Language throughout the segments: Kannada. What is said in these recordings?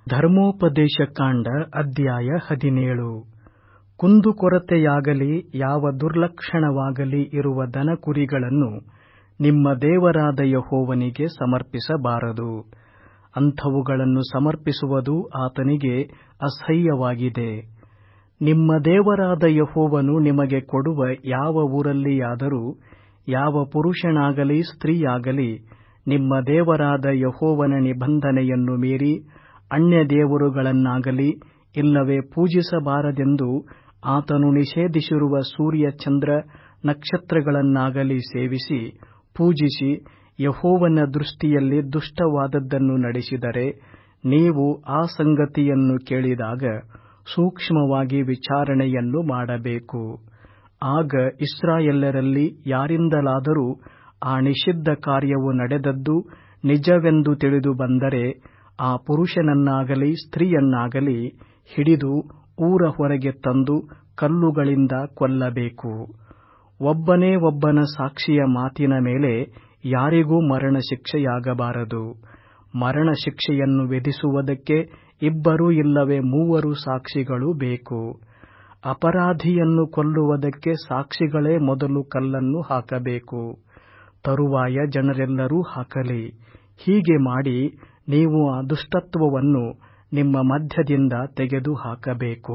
ಧರ್ಮೋಪದೇಶ ಕಾಂಡ ಅಧ್ಯಾಯ ಹದಿನೇಳು ಕುಂದುಕೊರತೆಯಾಗಲಿ ಯಾವ ದುರ್ಲಕ್ಷಣವಾಗಲಿ ಇರುವ ದನಕುರಿಗಳನ್ನು ನಿಮ್ಮ ದೇವರಾದ ಯೆಹೋವನಿಗೆ ಸಮರ್ಪಿಸಬಾರದು ಅಂಥವುಗಳನ್ನು ಸಮರ್ಪಿಸುವುದು ಆತನಿಗೆ ಅಸಹ್ಯವಾಗಿದೆ ನಿಮ್ಮ ದೇವರಾದ ಯೆಹೋವನು ನಿಮಗೆ ಕೊಡುವ ಯಾವ ಊರಲ್ಲಿಯಾದರೂ ಯಾವ ಪುರುಷನಾಗಲಿ ಸ್ತ್ರೀಯಾಗಲಿ ನಿಮ್ಮ ದೇವರಾದ ಯೆಹೋವನ ನಿಬಂಧನೆಯನ್ನು ಮೀರಿ ಅನ್ಯದೇವರುಗಳನ್ನಾಗಲಿ ಇಲ್ಲವೇ ಪೂಜಿಸಬಾರದೆಂದು ಆತನು ನಿಷೇಧಿಸಿರುವ ಸೂರ್ಯ ಚಂದ್ರ ನಕ್ಷತ್ರಗಳನ್ನಾಗಲಿ ಸೇವಿಸಿ ಪೂಜಿಸಿ ಯೆಹೋವನ ದೃಷ್ಟಿಯಲ್ಲಿ ದುಷ್ಟವಾದದ್ದನ್ನು ನಡೆಸಿದರೆ ನೀವು ಆ ಸಂಗತಿಯನ್ನು ಕೇಳಿದಾಗ ಸೂಕ್ಷ್ಮವಾಗಿ ವಿಚಾರಣೆಯನ್ನು ಮಾಡಬೇಕು ಆಗ ಇಸ್ರಾಯೇಲ್ಯರಲ್ಲಿ ಯಾರಿಂದಲಾದರೂ ಆ ನಿಷಿದ್ಧ ಕಾರ್ಯವು ನಡೆದದ್ದು ನಿಜವೆಂದು ತಿಳಿದು ಬಂದರೆ ಆ ಪುರುಷನನ್ನಾಗಲಿ ಸ್ತ್ರೀಯನ್ನಾಗಲಿ ಹಿಡಿದು ಊರ ಹೊರಗೆ ತಂದು ಕಲ್ಲುಗಳಿಂದ ಕೊಲ್ಲಬೇಕು ಒಬ್ಬನೇ ಒಬ್ಬನ ಸಾಕ್ಷಿಯ ಮಾತಿನ ಮೇಲೆ ಯಾರಿಗೂ ಮರಣಶಿಕ್ಷೆಯಾಗಬಾರದು ಮರಣಶಿಕ್ಷೆಯನ್ನು ವಿಧಿಸುವುದಕ್ಕೆ ಇಬ್ಬರು ಇಲ್ಲವೇ ಮೂವರು ಸಾಕ್ಷಿಗಳು ಬೇಕು ಅಪರಾಧಿಯನ್ನು ಕೊಲ್ಲುವುದಕ್ಕೆ ಸಾಕ್ಷಿಗಳೇ ಮೊದಲು ಕಲ್ಲನ್ನು ಹಾಕಬೇಕು ತರುವಾಯ ಜನರೆಲ್ಲರೂ ಹಾಕಲಿ ಹೀಗೆ ಮಾಡಿ ನೀವು ಆ ದುಷ್ಟತ್ವವನ್ನು ನಿಮ್ಮ ಮಧ್ಯದಿಂದ ತೆಗೆದು ಹಾಕಬೇಕು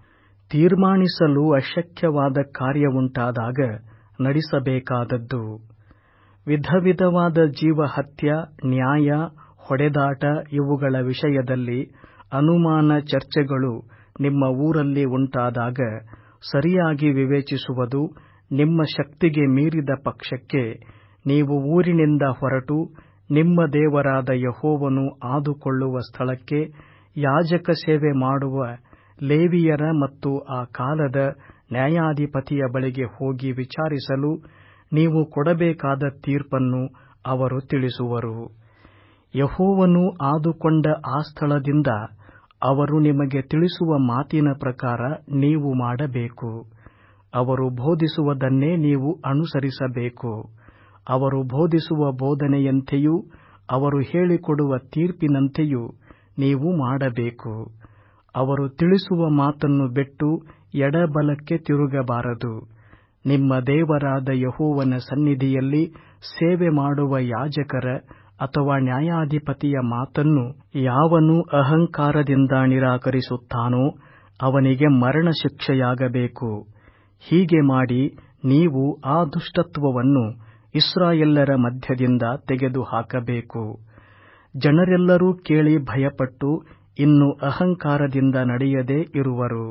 ತೀರ್ಮಾನಿಸಲು ಅಶಕ್ಯವಾದ ಕಾರ್ಯವುಂಟಾದಾಗ ನಡೆಸಬೇಕಾದದ್ದು ವಿಧವಿಧವಾದ ಜೀವಹತ್ಯ ನ್ಯಾಯ ಹೊಡೆದಾಟ ಇವುಗಳ ವಿಷಯದಲ್ಲಿ ಅನುಮಾನ ಚರ್ಚೆಗಳು ನಿಮ್ಮ ಊರಲ್ಲಿ ಉಂಟಾದಾಗ ಸರಿಯಾಗಿ ವಿವೇಚಿಸುವುದು ನಿಮ್ಮ ಶಕ್ತಿಗೆ ಮೀರಿದ ಪಕ್ಷಕ್ಕೆ ನೀವು ಊರಿನಿಂದ ಹೊರಟು ನಿಮ್ಮ ದೇವರಾದ ಯೆಹೋವನು ಆದುಕೊಳ್ಳುವ ಸ್ಥಳಕ್ಕೆ ಯಾಜಕ ಸೇವೆ ಮಾಡುವ ಲೇವಿಯರ ಮತ್ತು ಆ ಕಾಲದ ನ್ಯಾಯಾಧಿಪತಿಯ ಬಳಿಗೆ ಹೋಗಿ ವಿಚಾರಿಸಲು ನೀವು ಕೊಡಬೇಕಾದ ತೀರ್ಪನ್ನು ಅವರು ತಿಳಿಸುವರು ಯೆಹೋವನು ಆದುಕೊಂಡ ಆ ಸ್ಥಳದಿಂದ ಅವರು ನಿಮಗೆ ತಿಳಿಸುವ ಮಾತಿನ ಪ್ರಕಾರ ನೀವು ಮಾಡಬೇಕು ಅವರು ಬೋಧಿಸುವುದನ್ನೇ ನೀವು ಅನುಸರಿಸಬೇಕು ಅವರು ಬೋಧಿಸುವ ಬೋಧನೆಯಂತೆಯೂ ಅವರು ಹೇಳಿಕೊಡುವ ತೀರ್ಪಿನಂತೆಯೂ ನೀವು ಮಾಡಬೇಕು ಅವರು ತಿಳಿಸುವ ಮಾತನ್ನು ಬಿಟ್ಟು ಎಡಬಲಕ್ಕೆ ತಿರುಗಬಾರದು ನಿಮ್ಮ ದೇವರಾದ ಯೆಹೋವನ ಸನ್ನಿಧಿಯಲ್ಲಿ ಸೇವೆ ಮಾಡುವ ಯಾಜಕರ ಅಥವಾ ನ್ಯಾಯಾಧಿಪತಿಯ ಮಾತನ್ನು ಯಾವನು ಅಹಂಕಾರದಿಂದ ನಿರಾಕರಿಸುತ್ತಾನೋ ಅವನಿಗೆ ಮರಣಶಿಕ್ಷೆಯಾಗಬೇಕು ಹೀಗೆ ಮಾಡಿ ನೀವು ಆ ದುಷ್ಟತ್ವವನ್ನು ಇಸ್ರಾಯೆಲ್ಲರ ಮಧ್ಯದಿಂದ ತೆಗೆದು ಹಾಕಬೇಕು ಜನರೆಲ್ಲರೂ ಕೇಳಿ ಭಯಪಟ್ಟು ಇನ್ನು ಅಹಂಕಾರದಿಂದ ನಡೆಯದೇ ಇರುವರು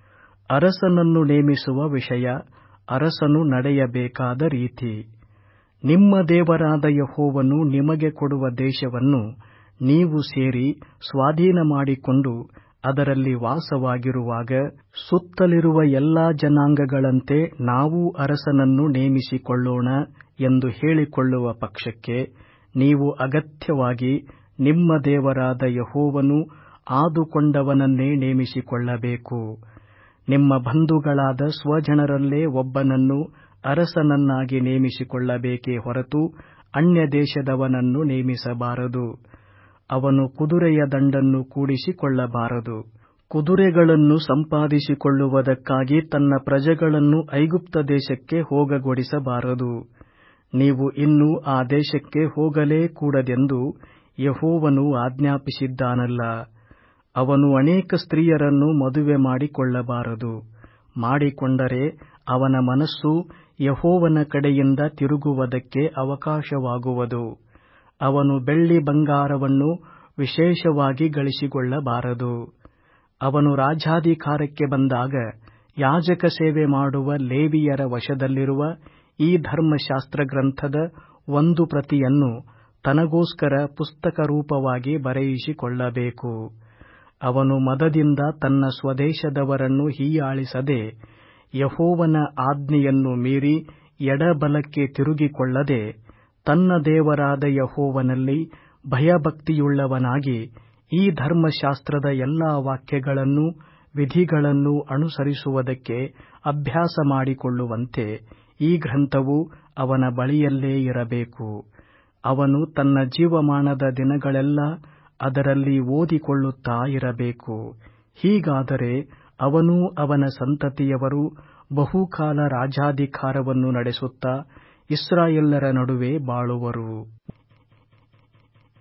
ಅರಸನನ್ನು ನೇಮಿಸುವ ವಿಷಯ ಅರಸನು ನಡೆಯಬೇಕಾದ ರೀತಿ ನಿಮ್ಮ ದೇವರಾದ ಯೆಹೋವನು ನಿಮಗೆ ಕೊಡುವ ದೇಶವನ್ನು ನೀವು ಸೇರಿ ಸ್ವಾಧೀನ ಮಾಡಿಕೊಂಡು ಅದರಲ್ಲಿ ವಾಸವಾಗಿರುವಾಗ ಸುತ್ತಲಿರುವ ಎಲ್ಲಾ ಜನಾಂಗಗಳಂತೆ ನಾವೂ ಅರಸನನ್ನು ನೇಮಿಸಿಕೊಳ್ಳೋಣ ಎಂದು ಹೇಳಿಕೊಳ್ಳುವ ಪಕ್ಷಕ್ಕೆ ನೀವು ಅಗತ್ಯವಾಗಿ ನಿಮ್ಮ ದೇವರಾದ ಯೆಹೋವನು ಆದುಕೊಂಡವನನ್ನೇ ನೇಮಿಸಿಕೊಳ್ಳಬೇಕು ನಿಮ್ಮ ಬಂಧುಗಳಾದ ಸ್ವಜನರಲ್ಲೇ ಒಬ್ಬನನ್ನು ಅರಸನನ್ನಾಗಿ ನೇಮಿಸಿಕೊಳ್ಳಬೇಕೇ ಹೊರತು ಅನ್ಯದೇಶದವನನ್ನು ನೇಮಿಸಬಾರದು ಅವನು ಕುದುರೆಯ ದಂಡನ್ನು ಕೂಡಿಸಿಕೊಳ್ಳಬಾರದು ಕುದುರೆಗಳನ್ನು ಸಂಪಾದಿಸಿಕೊಳ್ಳುವುದಕ್ಕಾಗಿ ತನ್ನ ಪ್ರಜೆಗಳನ್ನು ಐಗುಪ್ತ ದೇಶಕ್ಕೆ ಹೋಗಗೊಡಿಸಬಾರದು ನೀವು ಇನ್ನೂ ಆ ದೇಶಕ್ಕೆ ಹೋಗಲೇ ಕೂಡದೆಂದು ಯೆಹೋವನು ಆಜ್ಞಾಪಿಸಿದ್ದಾನಲ್ಲ ಅವನು ಅನೇಕ ಸ್ತ್ರೀಯರನ್ನು ಮದುವೆ ಮಾಡಿಕೊಳ್ಳಬಾರದು ಮಾಡಿಕೊಂಡರೆ ಅವನ ಮನಸ್ಸು ಯೆಹೋವನ ಕಡೆಯಿಂದ ತಿರುಗುವುದಕ್ಕೆ ಅವಕಾಶವಾಗುವುದು ಅವನು ಬೆಳ್ಳಿ ಬಂಗಾರವನ್ನು ವಿಶೇಷವಾಗಿ ಗಳಿಸಿಕೊಳ್ಳಬಾರದು ಅವನು ರಾಜ್ಯಾಧಿಕಾರಕ್ಕೆ ಬಂದಾಗ ಯಾಜಕ ಸೇವೆ ಮಾಡುವ ಲೇವಿಯರ ವಶದಲ್ಲಿರುವ ಈ ಧರ್ಮಶಾಸ್ತ್ರ ಗ್ರಂಥದ ಒಂದು ಪ್ರತಿಯನ್ನು ತನಗೋಸ್ಕರ ಪುಸ್ತಕ ರೂಪವಾಗಿ ಬರೆಯಿಸಿಕೊಳ್ಳಬೇಕು ಅವನು ಮದದಿಂದ ತನ್ನ ಸ್ವದೇಶದವರನ್ನು ಹೀಯಾಳಿಸದೆ ಯೆಹೋವನ ಆಜ್ಞೆಯನ್ನು ಮೀರಿ ಎಡಬಲಕ್ಕೆ ತಿರುಗಿಕೊಳ್ಳದೆ ತನ್ನ ದೇವರಾದ ಯೆಹೋವನಲ್ಲಿ ಭಯಭಕ್ತಿಯುಳ್ಳವನಾಗಿ ಈ ಧರ್ಮಶಾಸ್ತ್ರದ ಎಲ್ಲಾ ವಾಕ್ಯಗಳನ್ನು ವಿಧಿಗಳನ್ನು ಅನುಸರಿಸುವುದಕ್ಕೆ ಅಭ್ಯಾಸ ಮಾಡಿಕೊಳ್ಳುವಂತೆ ಈ ಗ್ರಂಥವು ಅವನ ಬಳಿಯಲ್ಲೇ ಇರಬೇಕು ಅವನು ತನ್ನ ಜೀವಮಾನದ ದಿನಗಳೆಲ್ಲ ಅದರಲ್ಲಿ ಓದಿಕೊಳ್ಳುತ್ತಾ ಇರಬೇಕು ಹೀಗಾದರೆ ಅವನೂ ಅವನ ಸಂತತಿಯವರು ಬಹುಕಾಲ ರಾಜ್ಯಾಧಿಕಾರವನ್ನು ನಡೆಸುತ್ತಾ ಇಸ್ರಾಯೇಲ್ಯರ ನಡುವೆ ಬಾಳುವರು